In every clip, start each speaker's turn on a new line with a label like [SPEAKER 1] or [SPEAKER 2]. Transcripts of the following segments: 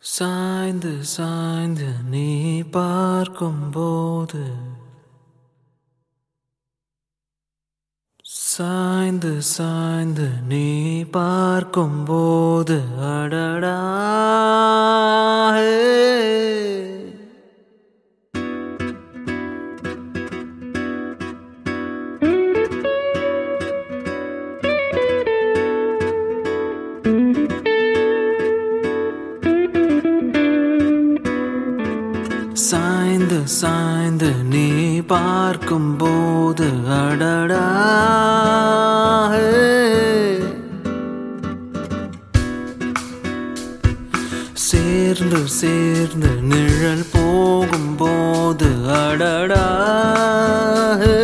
[SPEAKER 1] சாய்ந்து சாய்ந்து நீ பார்க்கும்போது சாய்ந்து சாய்ந்து நீ பார்க்கும்போது அடடா ஹே. சாய்ந்து சாய்ந்து நீ பார்க்கும்போது அடடா ஹே. சேர்ந்து சேர்ந்து நிழல் போகும்போது அடடா ஹே.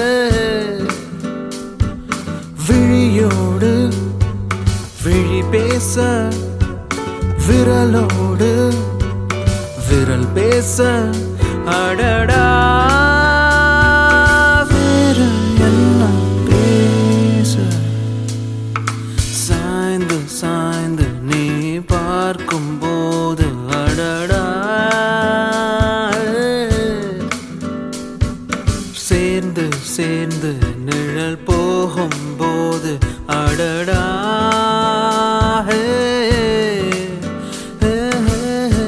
[SPEAKER 1] விழியோடு விழி பேச விரலோடு விரல் பேச அடடா விரல் எல்லாம் பேச சாய்ந்து சாய்ந்து நீ பார்க்கும்போது அடடா சேர்ந்து சேர்ந்து நிழல் போகும்போது அடடா ஹே, ஹே, ஹே, ஹே.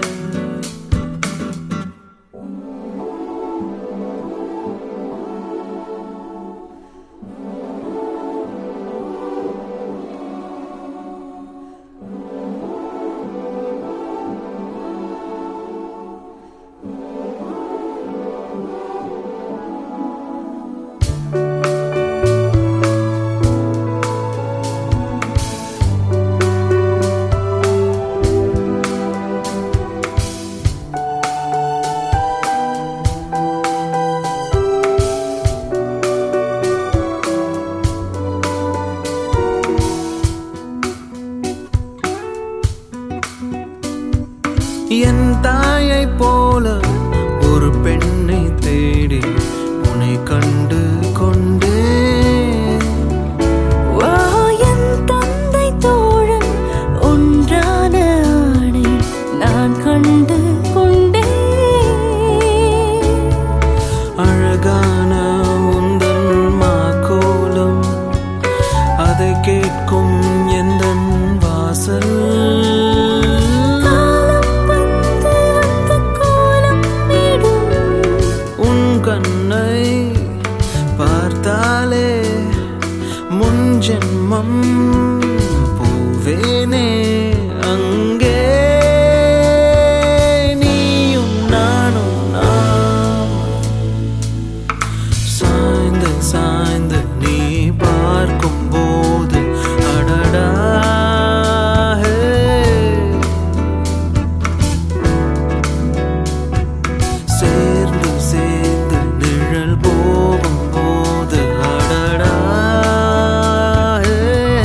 [SPEAKER 1] என் தாயை போல ஒரு பெண்ணை தேடி உன்னை கண்டு கொண்டே
[SPEAKER 2] வா என் தந்தை தோழன் ஒன்றான ஆணை நான் கண்டு கொண்டேன்
[SPEAKER 1] அழகான உந்தன் மாக்கோலம் அதை கேட்கும் எந்த வாசல்
[SPEAKER 2] காலம் வந்து அந்த கோலம் விடும்
[SPEAKER 1] உன் கண்ணை பார்த்தாலே முன் ஜென்மம் பூவேனே அங்கே நீயும் நானும் நாம் சாய்ந்து சாய்ந்து நீ பார்க்கும்போது அடடா ஹே. சேர்ந்து சேர்ந்து நிழல் போகும்போது அடடா ஹே.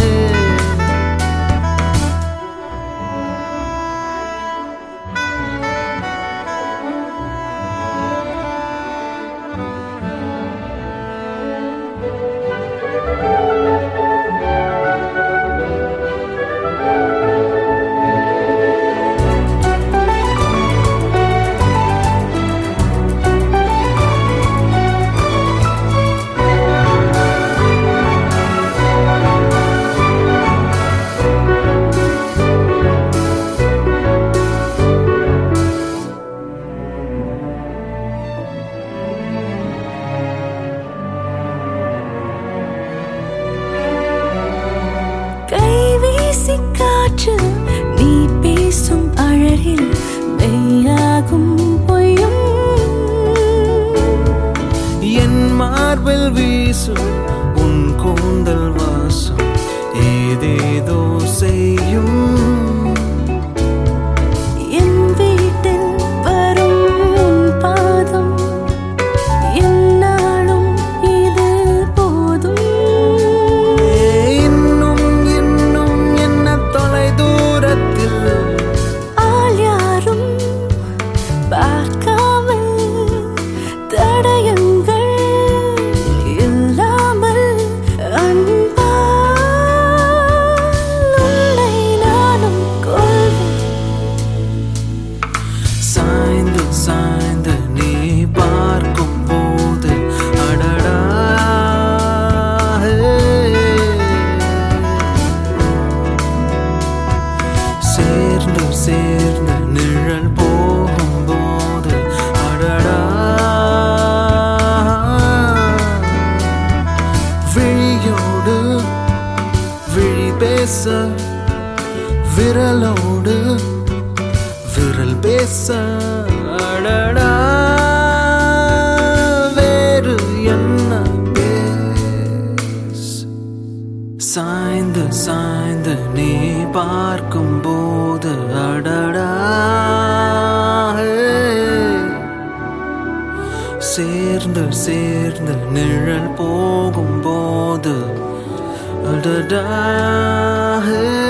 [SPEAKER 2] கைவீசி காற்று நீ பேசும் அழகில் மெய்யாகும் பொய்யும்
[SPEAKER 1] என் மார்பில் வீசும் உன் கூந்தல் வாசம் ஏதேதோ செய்யும்
[SPEAKER 2] என் வீட்டில் வரும் உன் பாதம் என்னாலும் இது போதும்
[SPEAKER 1] ஏ, இன்னும் இன்னும் என்ன தொலை தூரத்தில்
[SPEAKER 2] ஆள் யாரும் பார்க்காமல் தடயங்கள் இல்லாமல்
[SPEAKER 1] சேர்ந்து சேர்ந்து நிழல் போகும்போது அடடா விழியோடு விழி பேச விரலோடு விரல் பேச அடடா வேறு என்ன பேச சாய்ந்து சாய்ந்து நீ பார்க்கும் போது அடடா சேர்ந்து சேர்ந்து நிழல் போகும் போது அடடா